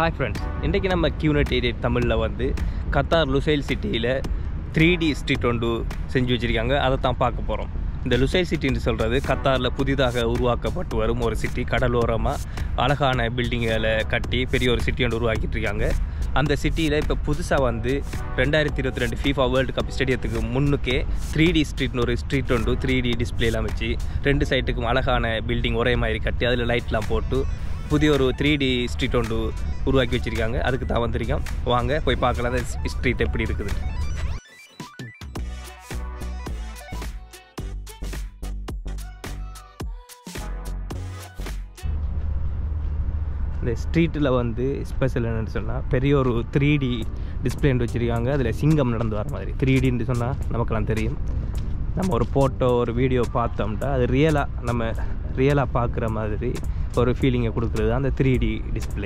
Hi friends இன்றைக்கி நம்ம கியூனட் எயிட் தமிழில் வந்து கத்தார் லுசைல் சிட்டியில் த்ரீ டி ஸ்ட்ரீட் ஒன்று செஞ்சு வச்சுருக்காங்க அதை தான் பார்க்க போகிறோம் இந்த லுசைல் சிட்டின்னு சொல்கிறது கத்தாரில் புதிதாக உருவாக்கப்பட்டு வரும் ஒரு சிட்டி கடலோரமாக அழகான பில்டிங்களை கட்டி பெரிய ஒரு சிட்டி ஒன்று உருவாக்கிட்டு இருக்காங்க அந்த சிட்டியில் இப்போ புதுசாக வந்து ரெண்டாயிரத்தி இருபத்தி ரெண்டு ஃபீஃபா வேர்ல்டு கப் ஸ்டேடியத்துக்கு முன்னுக்கே த்ரீ டி ஸ்ட்ரீட்னு ஒரு ஸ்ட்ரீட் ஒன்று த்ரீ டி டிஸ்பிளேலாம் வச்சு ரெண்டு சைட்டுக்கும் அழகான பில்டிங் ஒரே மாதிரி கட்டி அதில் லைட்லாம் போட்டு புதிய ஒரு த்ரீ டி ஸ்ட்ரீட் ஒன்று உருவாக்கி வச்சுருக்காங்க அதுக்கு தான் வந்திருக்கோம் வாங்க போய் பார்க்கலாம் அந்த ஸ்ட்ரீட் எப்படி இருக்குது இந்த ஸ்ட்ரீட்டில் வந்து ஸ்பெஷல் என்னென்னு சொன்னால் பெரிய ஒரு த்ரீ டி டிஸ்பிளேன்னு வச்சுருக்காங்க அதில் சிங்கம் நடந்து வர மாதிரி த்ரீ டின்னு சொன்னால் நமக்கெல்லாம் தெரியும் நம்ம ஒரு ஃபோட்டோ ஒரு வீடியோ பார்த்தோம்னா அது ரியலாக நம்ம ரியலாக பார்க்குற மாதிரி ஒரு ஃபீலிங்கை கொடுக்குறது அந்த த்ரீ டி டிஸ்பிளே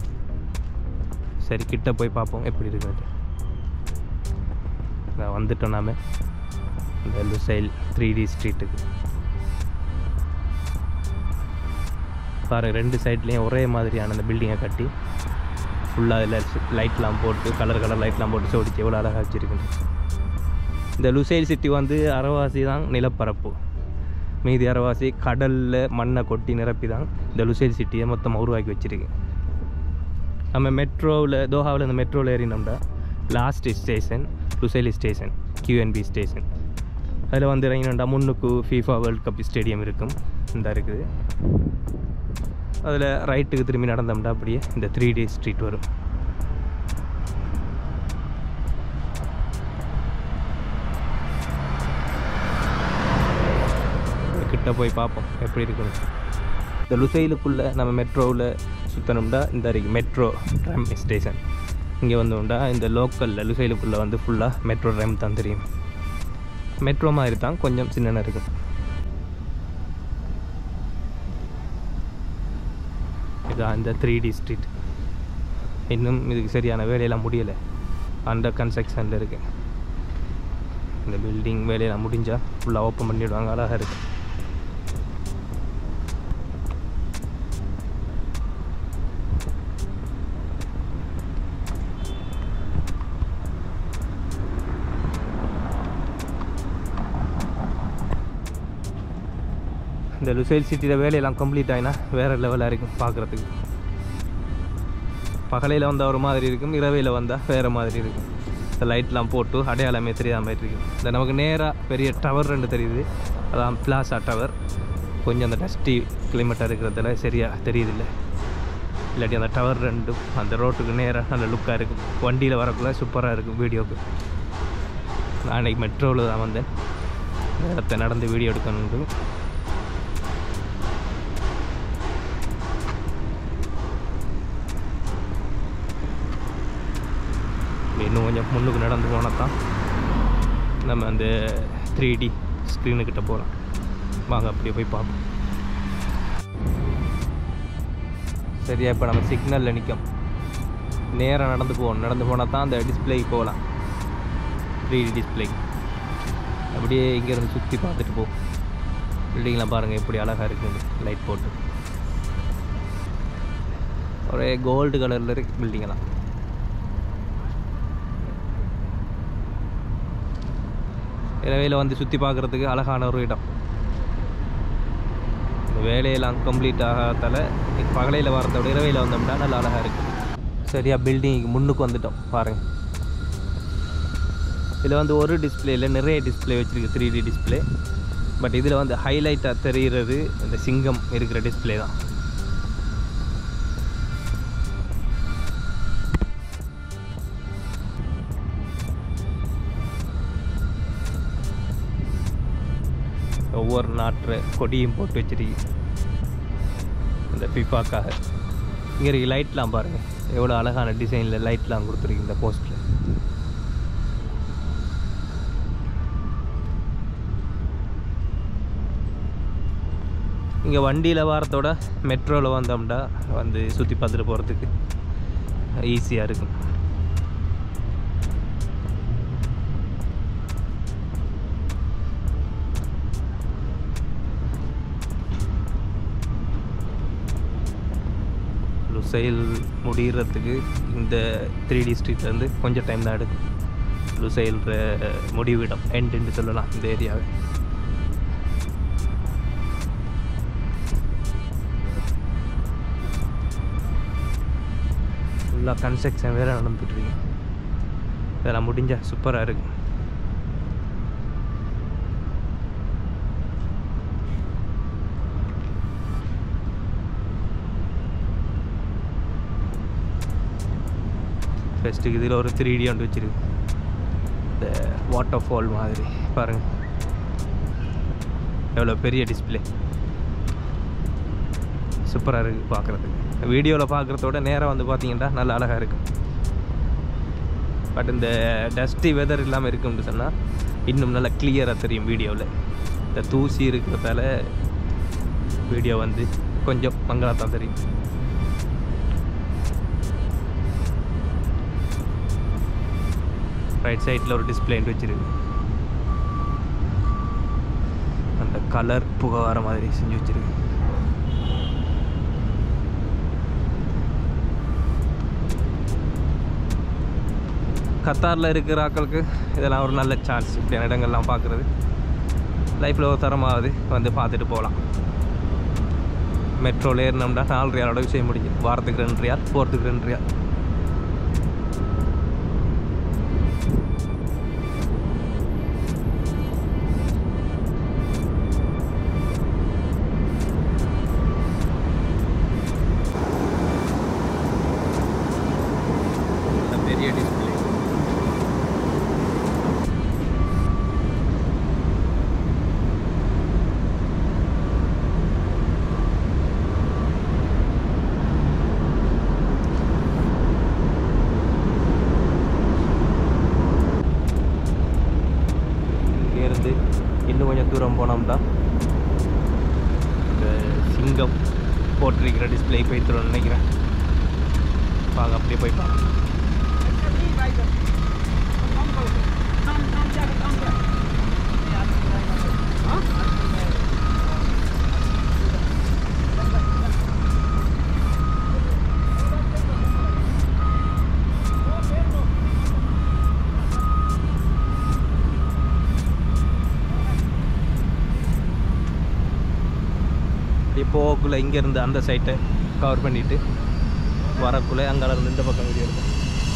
சரி கிட்ட போய் பார்ப்போம் எப்படி இருக்குது நான் வந்துட்டோம் நாம இந்த லுசைல் த்ரீ டி ஸ்ட்ரீட்டுக்கு பாருங்க ரெண்டு சைட்லேயும் ஒரே மாதிரியான அந்த பில்டிங்கை கட்டி ஃபுல்லாக அதில் லைட்லாம் போட்டு கலர் கலர் லைட்லாம் போட்டு சோடிச்சு எவ்வளோ அழகாக வச்சுருக்குது இந்த லுசைல் சிட்டி வந்து அரைவாசி தான் நிலப்பரப்பு மீதி அரைவாசி கடலில் மண்ணை கொட்டி நிரப்பி தான் இந்த லுசைல் சிட்டியை மொத்தமாக உருவாக்கி வச்சுருக்கு நம்ம மெட்ரோவில் தோஹாவில் இந்த மெட்ரோவில் ஏறினோம்னா last station Lusail station QNB station அதில் வந்து இறங்கினோம்னா முன்னுக்கு ஃபீஃபா வேர்ல்ட் கப் ஸ்டேடியம் இருக்கும் இந்த இருக்குது அதில் ரைட்டுக்கு திரும்பி நடந்தோம்னா அப்படியே இந்த த்ரீ டி ஸ்ட்ரீட் வரும் கிட்ட போய் பார்ப்போம் எப்படி இருக்குன்னு இந்த லுசைலுக்குள்ளே நம்ம மெட்ரோவில் சுற்றணும்டா இந்த இருக்குது மெட்ரோ ட்ரம் ஸ்டேஷன் இங்கே வந்தோம்டா இந்த லோக்கலில் லுசைலுக்குள்ளே வந்து ஃபுல்லாக மெட்ரோ ட்ரம் தான் தெரியும் மெட்ரோ மாதிரி தான் கொஞ்சம் சின்ன இருக்கும் இதான் இந்த த்ரீ டி ஸ்ட்ரீட் இன்னும் இதுக்கு சரியான வேலையெல்லாம் முடியலை அண்டர் கன்ஸ்ட்ரக்ஷனில் இருக்கு இந்த பில்டிங் வேலையெல்லாம் முடிஞ்சால் ஃபுல்லாக ஓப்பன் பண்ணிவிடுவாங்க அழகாக இருக்குது இந்த லுசைல் சிட்டியில் வேலையெல்லாம் கம்ப்ளீட் ஆகினா வேறு லெவலாக இருக்கும் பார்க்குறதுக்கு பகலையில் வந்தால் ஒரு மாதிரி இருக்கும் இரவையில் வந்தால் வேறு மாதிரி இருக்கும் இந்த லைட்லாம் போட்டு அடையாளமே தெரியாத மாதிரி இருக்கும் இந்த நமக்கு நேராக பெரிய டவர் ரெண்டு தெரியுது அதான் பிளாசா டவர் கொஞ்சம் அந்த டஸ்டி கிளைமேட்டாக இருக்கிறதுல சரியாக தெரியுதில்ல இல்லாட்டி அந்த டவர் ரெண்டும் அந்த ரோட்டுக்கு நேராக நல்ல லுக்காக இருக்கும் வண்டியில் வரக்குள்ள சூப்பராக இருக்கும் வீடியோக்கு நான் அன்றைக்கி மெட்ரோவில் தான் வந்தேன் இந்த இடத்த நடந்து வீடியோ எடுக்கணுன்ட்டு இன்னும் கொஞ்சம் முன்னுக்கு நடந்து போனால் தான் நம்ம அந்த த்ரீ டி ஸ்க்ரீனுக்கிட்ட போகலாம் வாங்க அப்படியே போய் பார்ப்போம் சரியா இப்போ நம்ம சிக்னலில் நிற்கும் நேராக நடந்து போகணும் நடந்து போனால் தான் அந்த டிஸ்பிளேக்கு போகலாம் த்ரீ டி டிஸ்பிளேக்கு அப்படியே இங்கேருந்து சுற்றி பார்த்துட்டு போ பில்டிங்லாம் பாருங்கள் எப்படி அழகாக இருக்குது லைட் போட்டு ஒரே கோல்டு கலரில் இருக்கு பில்டிங்கெல்லாம் இரவையில் வந்து சுற்றி பார்க்குறதுக்கு அழகான ஒரு இடம் இந்த வேலையெல்லாம் கம்ப்ளீட் ஆகாதால பகலையில் வரத விட இரவையில் வந்தோம்னா நல்லா அழகாக இருக்குது சரியா பில்டிங்க்கு முன்னுக்கு வந்துட்டோம் பாருங்கள் இதில் வந்து ஒரு டிஸ்பிளேயில் நிறைய டிஸ்பிளே வச்சுருக்கு த்ரீ டி டிஸ்பிளே பட் இதில் வந்து ஹைலைட்டாக தெரிகிறது இந்த சிங்கம் இருக்கிற டிஸ்பிளே தான் ஒவ்வொரு நாட்டு கொடியும் போட்டு வச்சிருக்கு இந்த ஃபிஃபாக்காக இங்கே இருக்க லைட்லாம் பாருங்கள் எவ்வளோ அழகான டிசைனில் லைட்லாம் கொடுத்துருக்கு இந்த போஸ்ட்டில் இங்கே வண்டியில் வாரத்தோட மெட்ரோவில் வந்தோம்னா வந்து சுற்றி பார்த்துட்டு போகிறதுக்கு ஈஸியாக இருக்கும் லுசைல் முடிகிறதுக்கு இந்த த்ரீ டி ஸ்ட்ரீட்லேருந்து கொஞ்சம் டைம் தான் எடுக்கும் லுசைல் முடிவிடம் எண்டுன்னு சொல்லலாம் இந்த ஏரியாவை ஃபுல்லாக கன்ஸ்ட்ரக்ஷன் வேறு நடந்துட்டுருக்கு இதெல்லாம் முடிஞ்சா சூப்பராக இருக்கும் ஃபஸ்ட்டுக்கு இதில் ஒரு த்ரீ டி ஒன்று வச்சிருக்கு இந்த வாட்டர் ஃபால் மாதிரி பாருங்கள் எவ்வளோ பெரிய டிஸ்பிளே சூப்பராக இருக்குது பார்க்குறதுக்கு வீடியோவில் பார்க்குறதோட நேராக வந்து பார்த்தீங்கன்னா நல்ல அழகாக இருக்கும் பட் இந்த டஸ்டி வெதர் இல்லாமல் இருக்கும்னு சொன்னால் இன்னும் நல்லா கிளியராக தெரியும் வீடியோவில் இந்த தூசி இருக்கிறதால வீடியோ வந்து கொஞ்சம் மங்களாக தான் தெரியும் ரைட் சைடில் ஒரு டிஸ்பிளேன்ட் வச்சிருக்கு அந்த கலர் புகை வர மாதிரி செஞ்சு வச்சிருக்கு கத்தாரில் இருக்கிற ஆட்களுக்கு இதெல்லாம் ஒரு நல்ல சான்ஸ் இப்படியான இடங்கள்லாம் பார்க்குறது லைஃப்பில் ஒரு தரமாவது வந்து பார்த்துட்டு போகலாம் மெட்ரோவில் ஏறினோம்னா நாலு ரியாலோட விஷயம் முடிஞ்சு வாரத்துக்கு ரெண்டு ரியால் போகிறதுக்கு ரெண்டு ரியால் நல்ல பெரிய டிஸ்பிளே இங்கேருந்து இன்னும் கொஞ்சம் தூரம் போனோம்னா இந்த சிங்கம் போட்டிருக்கிற டிஸ்பிளே போய் தரும்னு நினைக்கிறேன் வாங்க அப்படியே போய் பார்க்கலாம் அப்படியே போகக்குள்ளே இங்கேருந்து அந்த சைட்டை கவர் பண்ணிவிட்டு வரக்குள்ளே அங்கே இருந்து இந்த பக்கம் வீடியோ இருக்கும்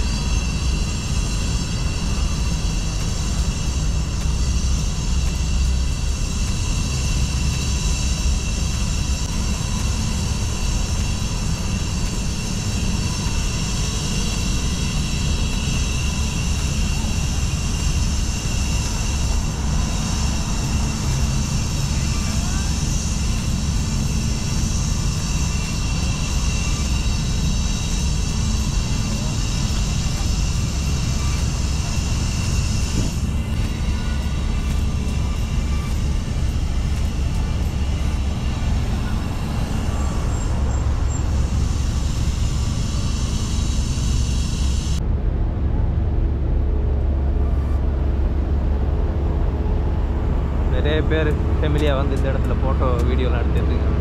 நிறைய பேர் ஃபெமிலியாக வந்து இந்த இடத்துல ஃபோட்டோ வீடியோலாம் எடுத்துட்டு இருக்காங்க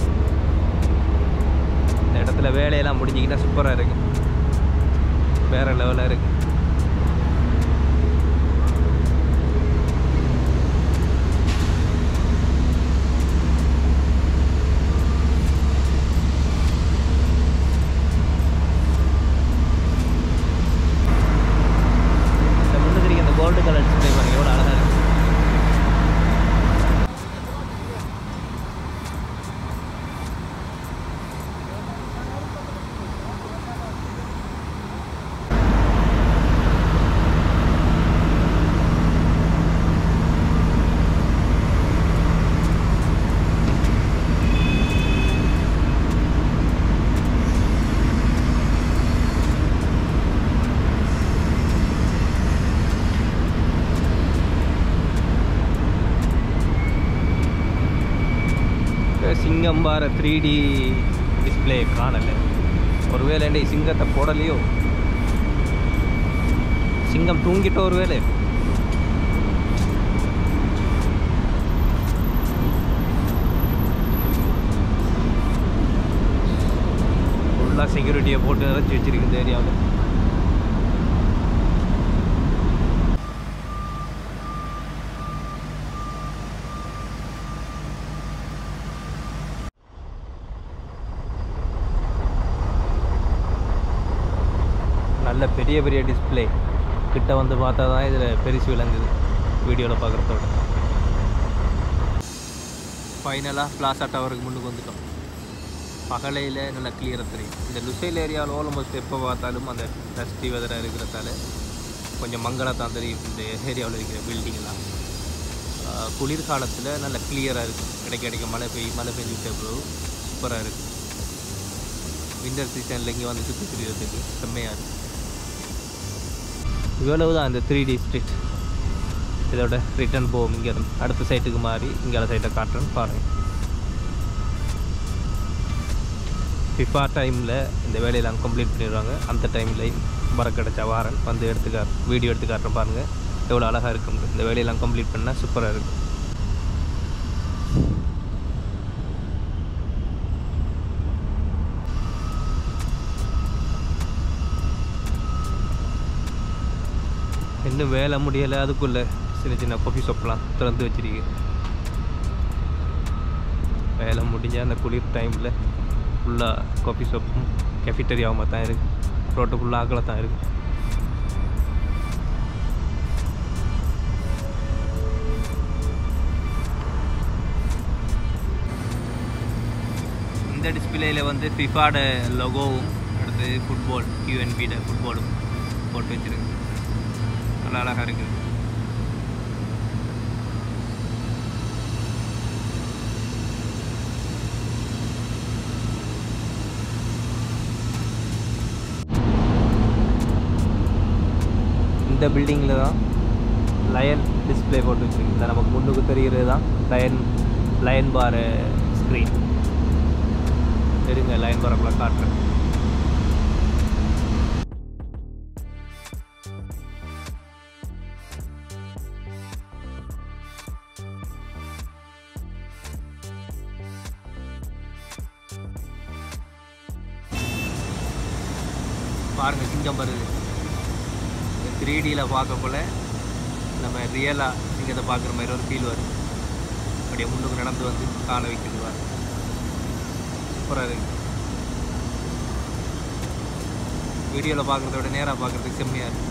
இந்த இடத்துல வேலையெல்லாம் முடிஞ்சிக்கிட்டா சூப்பராக இருக்கு வேற லெவலில் இருக்கு இந்த முன்னுக்கு இருக்க இந்த கோல்டு கலர் டிஸ்பிளே பாருங்க எவ்வளோ அழகாக இருக்கு சிங்கம் பார த்ரீ டி டிஸ்பிளே காணல ஒருவேளை இந்த சிங்கத்தை போடலையோ சிங்கம் தூங்கிட்ட ஒருவேளை ஃபுல்லாக செக்யூரிட்டியை போட்டு நிறச்சி வச்சிருக்கு இந்த ஏரியாவில் நல்ல பெரிய பெரிய டிஸ்ப்ளே கிட்ட வந்து பார்த்தா தான் இதில் பெருசு விளங்குது வீடியோவில் பார்க்குறதோட ஃபைனலாக பிளாசா டவருக்கு முன்னுக்கு வந்துட்டோம் பகலையில் நல்லா கிளியராக தெரியும் இந்த லுசைல் ஏரியாவில் ஆல்மோஸ்ட் எப்போ பார்த்தாலும் அந்த டஸ்டி வெதராக இருக்கிறதால கொஞ்சம் மங்கலாக தான் தெரியும் இந்த ஏரியாவில் இருக்கிற பில்டிங் எல்லாம் ஆஹ் குளிர்காலத்தில் நல்லா கிளியராக இருக்கும் இடைக்க இடைக்க மழை பெய்யும் மழை பெஞ்சுட்டு அப்புறம் சூப்பராக இருக்கும் வின்டர் சீசனில் இங்கே வந்து சுற்றி திரியறதுக்கு செம்மையாக இருக்கும் இவ்வளவு தான் இந்த த்ரீ டி ஸ்ட்ரீட் இதோட ரிட்டர்ன் போவோம் இங்கே அடுத்த சைட்டுக்கு மாறி இங்கே சைட்டை காட்டுறேன்னு பாருங்கள் ஃபிஃபா டைமில் இந்த வேலையெல்லாம் கம்ப்ளீட் பண்ணிடுவாங்க அந்த டைம்லையும் வர கிடச்ச வாரன் வந்து எடுத்துக்கா வீடியோ எடுத்து காட்டுறேன் பாருங்கள் எவ்வளோ அழகாக இருக்கும் இந்த வேலையெல்லாம் கம்ப்ளீட் பண்ணால் சூப்பராக இருக்கும் இன்னும் வேலை முடியலை அதுக்குள்ளே சின்ன சின்ன காஃபி ஷாப்லாம் திறந்து வச்சிருக்கு வேலை முடிஞ்ச அந்த குளிர் டைமில் ஃபுல்லாக காஃபி ஷாப்பும் கெஃபிட்டரியாவும் தான் இருக்குது ரோட்டு ஃபுல்லாக ஆக்கில் தான் இருக்குது இந்த டிஸ்பிளேயில் வந்து ஃபிஃபாட லொகோவும் அடுத்து ஃபுட்பால் யூஎன்பியோட ஃபுட்பாலும் போட்டு வச்சிருக்கு நல்லா அழகாக இருக்குது இந்த பில்டிங்கில் தான் லயன் டிஸ்ப்ளே போட்டு வச்சிருக்கு இந்த நமக்கு முன்னுக்கு தெரிகிறது தான் லயன் லயன் பார் ஸ்க்ரீன் இருங்க லயன் பாரக்குள்ள காட்டுறேன் பாருங்க சிங்கம் வருது த்ரீ டியில் பார்க்கக்குள்ள நம்ம ரியலாக சிங்கத்தை பார்க்குற மாதிரி ஒரு ஃபீல் வரும் அப்படியே முன்னுக்கு நடந்து வந்து காலை வைக்கிறது பாரு சூப்பராக இருக்கு வீடியோவில் பார்க்குறத விட நேராக பார்க்குறதுக்கு செம்மையாக இருக்கு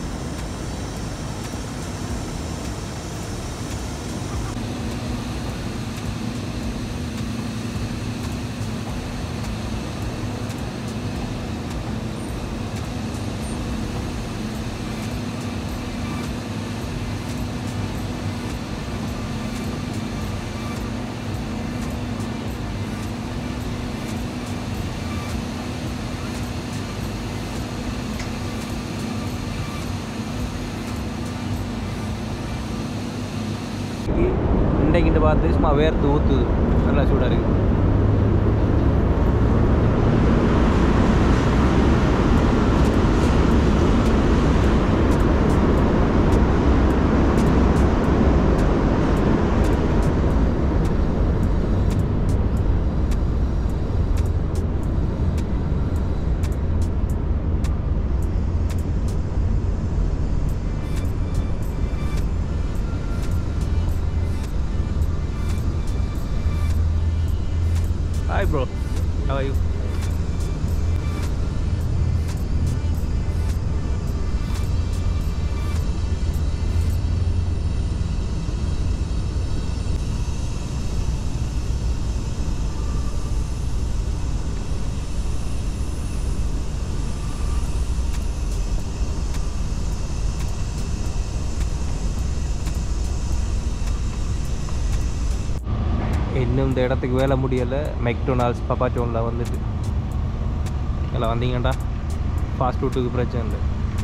இன்றைக்கிட்ட பார்த்து சும்மா வேர்த்து ஊற்றுது நல்லா சூடாக இருக்குது Hi bro, how are you? இன்னும் இந்த இடத்துக்கு வேலை முடியலை மெக்டொனால்ட்ஸ் பப்பாச்சோனில் வந்துட்டு இதில் வந்தீங்கடா ஃபாஸ்ட் ஃபுட்டுக்கு பிரச்சனை இல்லை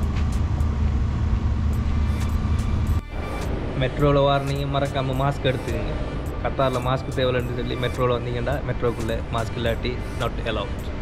மெட்ரோவில் வாரினீங்க மறக்காமல் மாஸ்க் எடுத்துக்கங்க கத்தாரில் மாஸ்க் தேவையில்லைன்னு சொல்லி மெட்ரோவில் வந்தீங்கன்னா மெட்ரோக்குள்ளே மாஸ்க் இல்லாட்டி நாட் அலவுட்